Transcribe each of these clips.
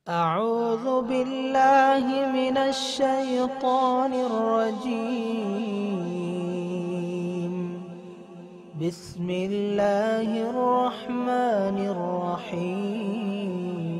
أعوذ بالله من الشيطان الرجيم بسم الله الرحمن الرحيم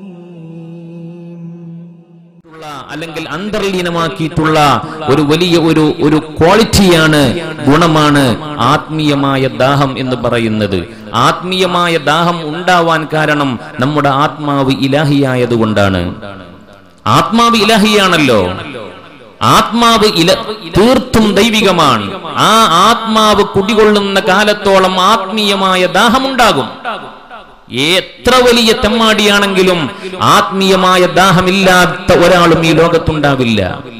ഉള്ള അല്ലെങ്കിൽ അന്തർലീനമാക്കിയിട്ടുള്ള ഒരു വലിയ ഒരു ഒരു ക്വാളിറ്റിയാണ് ഗുണമാണ് ആത്മീയമായ ദാഹം എന്ന് പറയുന്നത് ആത്മീയമായ ദാഹം ഉണ്ടാവാൻ കാരണം നമ്മുടെ ആത്മാവ് ഇലാഹിയായതുകൊണ്ടാണ് ആത്മാവ് ഇലാഹിയാണല്ലോ ആത്മാവ് ഇല തീർത്തും ദൈവികമാണ് ആ ആത്മാവ് കുടികൊള്ളുന്ന കാലത്തോളം ആത്മീയമായ ദാഹമുണ്ടാകും എത്ര വലിയ തെമ്മാടിയാണെങ്കിലും ആത്മീയമായ ദാഹമില്ലാത്ത ഒരാളും ഈ ലോകത്തുണ്ടാവില്ല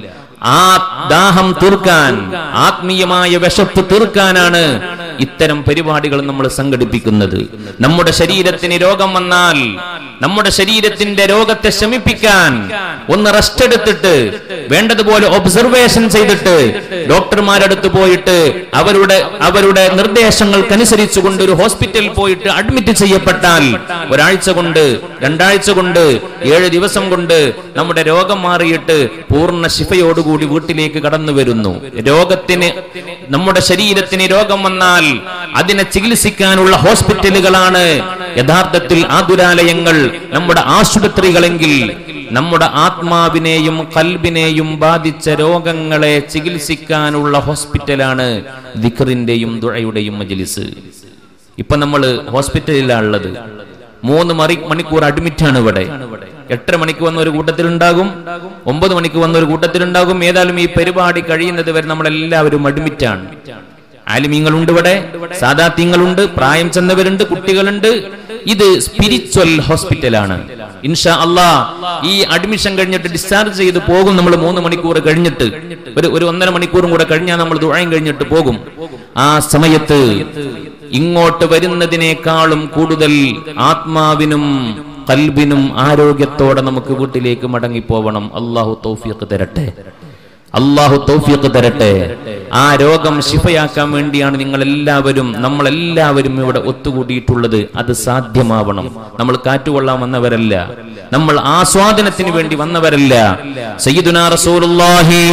ആ ദാഹം തീർക്കാൻ ആത്മീയമായ വിശപ്പ് തീർക്കാനാണ് ഇത്തരം പരിപാടികൾ നമ്മൾ സംഘടിപ്പിക്കുന്നത് നമ്മുടെ ശരീരത്തിന് രോഗം വന്നാൽ നമ്മുടെ ശരീരത്തിന്റെ രോഗത്തെ ശമിപ്പിക്കാൻ ഒന്ന് റെസ്റ്റ് എടുത്തിട്ട് വേണ്ടതുപോലെ ഒബ്സർവേഷൻ ചെയ്തിട്ട് ഡോക്ടർമാരടുത്ത് പോയിട്ട് അവരുടെ അവരുടെ നിർദ്ദേശങ്ങൾക്കനുസരിച്ചുകൊണ്ട് ഒരു ഹോസ്പിറ്റലിൽ പോയിട്ട് അഡ്മിറ്റ് ചെയ്യപ്പെട്ടാൽ ഒരാഴ്ച കൊണ്ട് രണ്ടാഴ്ച കൊണ്ട് ഏഴ് ദിവസം കൊണ്ട് നമ്മുടെ രോഗം മാറിയിട്ട് പൂർണ്ണ ശിഫയോടുകൂടി വീട്ടിലേക്ക് കടന്നു വരുന്നു രോഗത്തിന് നമ്മുടെ ശരീരത്തിന് രോഗം വന്നാൽ അതിനെ ചികിത്സിക്കാനുള്ള ഹോസ്പിറ്റലുകളാണ് യഥാർത്ഥത്തിൽ ആതുരാലയങ്ങൾ നമ്മുടെ ആശുപത്രികളെങ്കിൽ നമ്മുടെ ആത്മാവിനെയും കൽബിനെയും ബാധിച്ച രോഗങ്ങളെ ചികിത്സിക്കാനുള്ള ഹോസ്പിറ്റലാണ് ദിഖറിന്റെയും ദുഴയുടെയും മജ്ലിസ് ഇപ്പൊ നമ്മൾ ഹോസ്പിറ്റലിലാണുള്ളത് മൂന്ന് മണി മണിക്കൂർ അഡ്മിറ്റ് ആണ് ഇവിടെ എട്ടര മണിക്ക് വന്ന ഒരു കൂട്ടത്തിലുണ്ടാകും ഒമ്പത് മണിക്ക് വന്ന ഒരു കൂട്ടത്തിലുണ്ടാകും ഏതായാലും ഈ പരിപാടി കഴിയുന്നത് വരെ നമ്മളെല്ലാവരും അഡ്മിറ്റ് ആണ് ആലിമീങ്ങളുണ്ട് ഇവിടെ സാദാത്യങ്ങളുണ്ട് പ്രായം ചെന്നവരുണ്ട് കുട്ടികളുണ്ട് ഇത് സ്പിരിച്വൽ ഹോസ്പിറ്റലാണ് ഇൻഷാ അള്ളാ ഈ അഡ്മിഷൻ കഴിഞ്ഞിട്ട് ഡിസ്ചാർജ് ചെയ്ത് പോകും നമ്മൾ മൂന്ന് മണിക്കൂർ കഴിഞ്ഞിട്ട് ഒരു ഒരു ഒന്നര മണിക്കൂറും കൂടെ കഴിഞ്ഞാൽ നമ്മൾ ദുഴയും കഴിഞ്ഞിട്ട് പോകും ആ സമയത്ത് ഇങ്ങോട്ട് വരുന്നതിനേക്കാളും കൂടുതൽ ആത്മാവിനും കൽബിനും ആരോഗ്യത്തോടെ നമുക്ക് വീട്ടിലേക്ക് മടങ്ങിപ്പോവണം അള്ളാഹു തൗഫീഖ് തരട്ടെ അള്ളാഹു തൗഫീഖ് തരട്ടെ ആ രോഗം ശിഫയാക്കാൻ വേണ്ടിയാണ് നിങ്ങൾ എല്ലാവരും നമ്മൾ എല്ലാവരും ഇവിടെ ഒത്തുകൂടിയിട്ടുള്ളത് അത് സാധ്യമാവണം നമ്മൾ കാറ്റുകൊള്ളാൻ വന്നവരല്ല നമ്മൾ ആസ്വാദനത്തിന് വേണ്ടി വന്നവരല്ല സയ്യിദുനാ റസൂലുള്ളാഹി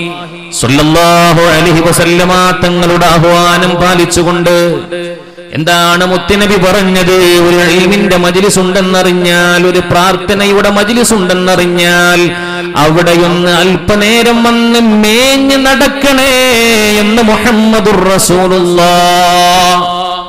സ്വല്ലല്ലാഹു അലൈഹി വസല്ലമ തങ്ങളുടെ ആഹ്വാനം പാലിച്ചുകൊണ്ട് എന്താണ് മുത്തുനബി പറഞ്ഞത് ഒരു ഇൽമിന്റെ മജിലിസ് ഉണ്ടെന്നറിഞ്ഞാൽ ഒരു പ്രാർത്ഥനയുടെ മജിലിസ് ഉണ്ടെന്നറിഞ്ഞാൽ അവിടെയൊന്ന് അല്പനേരം വന്ന് മേഞ്ഞ് നടക്കണേ എന്ന് മുഹമ്മദുർ റസൂലുള്ളാഹ്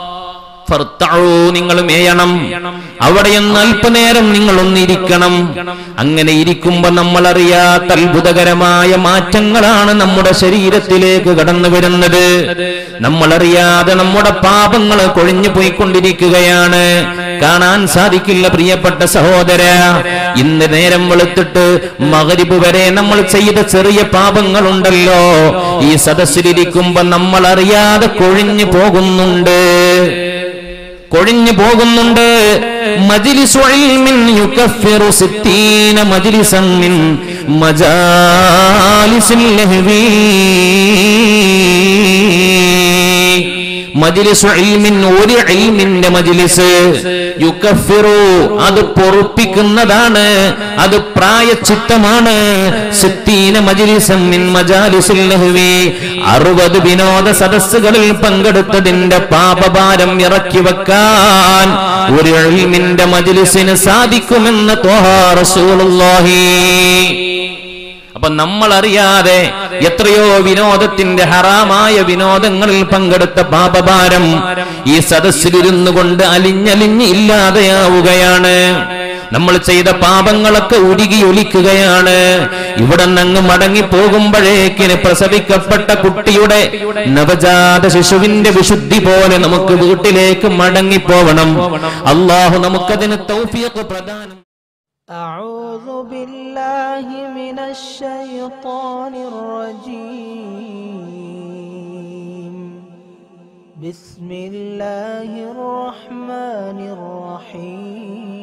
ഫർത്തഊ, നിങ്ങൾ മേയണം അവിടെയൊന്ന് അല്പനേരം നിങ്ങൾ ഒന്നിരിക്കണം അങ്ങനെ ഇരിക്കുമ്പോ നമ്മൾ അറിയാത്ത അത്ഭുതകരമായ മാറ്റങ്ങളാണ് നമ്മുടെ ശരീരത്തിലേക്ക് കടന്നു വരുന്നത് നമ്മൾ അറിയാതെ നമ്മുടെ പാപങ്ങൾ കൊഴിഞ്ഞു പോയിക്കൊണ്ടിരിക്കുകയാണ് കാണാൻ സാധിക്കില്ല പ്രിയപ്പെട്ട സഹോദര ഇന്ന് നേരം വെളുത്തിട്ട് മകരിബ് വരെ നമ്മൾ ചെയ്ത ചെറിയ പാപങ്ങളുണ്ടല്ലോ ഈ സദസ്സിലിരിക്കുമ്പോ നമ്മൾ അറിയാതെ കൊഴിഞ്ഞു പോകുന്നുണ്ട് കൊഴിഞ്ഞു പോകുന്നുണ്ട് മജ്ലിസു ഇൽമിൻ യുകഫിറു സിത്തീന മജ്ലിസൻ മിൻ മജാലിസിൽ ലഹ്വി മജ്ലിസു ഇൽമിൻ ഒരു ഇൽമിന്റെ മജ്ലിസ് യുകഫിറു അത് പൊറുപ്പിക്കുന്നതാണ് അത് പ്രായച്ചിത്തമാണ് സിത്തീന മജ്ലിസൻ മിൻ മജാലിസിൽ ലഹ്വി അറുപത് വിനോദ സദസ്സുകളിൽ പങ്കെടുത്തതിന്റെ പാപഭാരം ഇറക്കി വെക്കാൻ ഒരു ഇൽമിന്റെ മജ്ലിസിന് സാധിക്കുമെന്ന് ത്വഹാ റസൂലുള്ളാഹി അപ്പൊ നമ്മൾ അറിയാതെ എത്രയോ വിനോദത്തിന്റെ ഹറാമായ വിനോദങ്ങളിൽ പങ്കെടുത്ത പാപഭാരം ഈ സദസ്സിലിരുന്നു കൊണ്ട് അലിഞ്ഞലിഞ്ഞ് ഇല്ലാതെയാവുകയാണ് നമ്മൾ ചെയ്ത പാപങ്ങളൊക്കെ ഉരുകി ഒലിക്കുകയാണ് ഇവിടെ നിന്ന് മടങ്ങി പോകുമ്പോഴേക്കിന് പ്രസവിക്കപ്പെട്ട കുട്ടിയുടെ നവജാത ശിശുവിന്റെ വിശുദ്ധി പോലെ നമുക്ക് വീട്ടിലേക്ക് മടങ്ങിപ്പോവണം അള്ളാഹു നമുക്കതിന് തൗഫീഖ് പ്രദാനം أعوذ بالله من الشيطان الرجيم بسم الله الرحمن الرحيم